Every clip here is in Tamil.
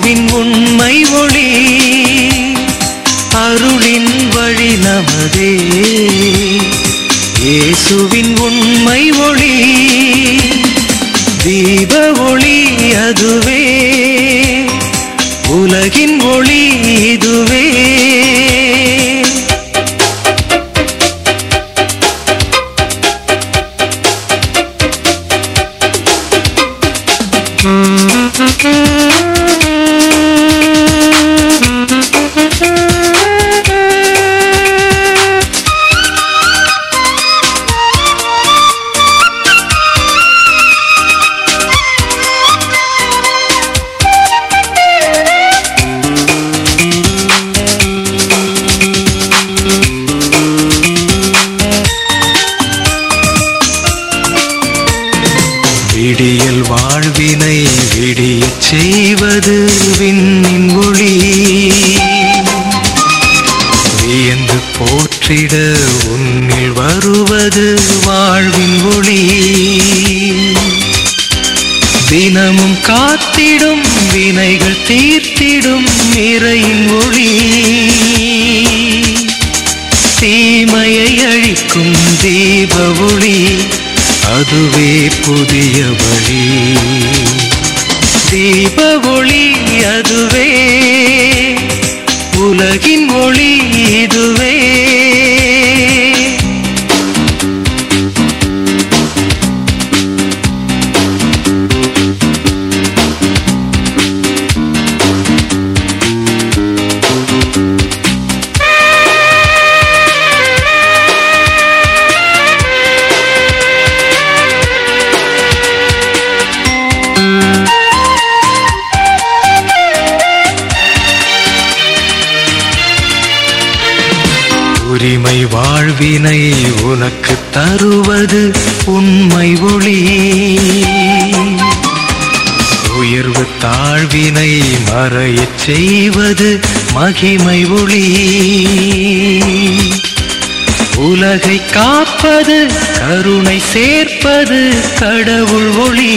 இயேசுவின் உண்மை ஒளி அருளின் வழி நமதே இயேசுவின் உண்மை ஒளி தீப ஒளி அதுவே உலகின் ஒளி இதுவே விடியல் வாழ்வினை விடியச் செய்வது விண்ணின் ஒளி வியந்து போற்றிட உன்னில் வருவது வாழ்வின் ஒளி தினமும் காத்திடும் வினைகள் தீர்த்திடும் நிறையின் ஒளி தீமையை அழிக்கும் தீப ஒளி அதுவே புதிய வழி தீப ஒளி அதுவே உலகின் ஒளி இதுவே உரிமை வாழ்வினை உனக்கு தருவது உண்மை ஒளி உயர்வு தாழ்வினை மறையச் செய்வது மகிமை ஒளி உலகை காப்பது கருணை சேர்ப்பது கடவுள் ஒளி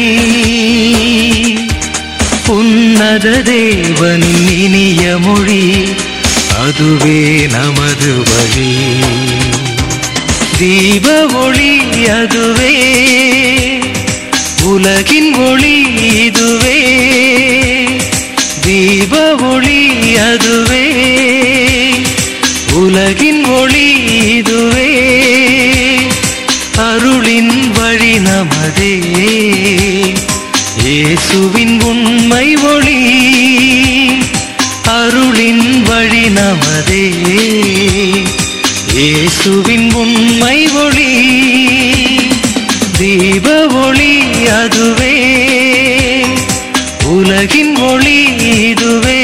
உன்னத தேவனின் இனிய மொழி அதுவே நமது வழி தீப ஒளி அதுவே உலகின் ஒளி இதுவே தீப ஒளி அதுவே உலகின் ஒளி இதுவே அருளின் வழி நமதே இயேசுவின் உண்மை ஒளி அருளின் வழி நமதே இயேசுவின் உண்மை ஒளி தீப ஒளி அதுவே உலகின் ஒளி இதுவே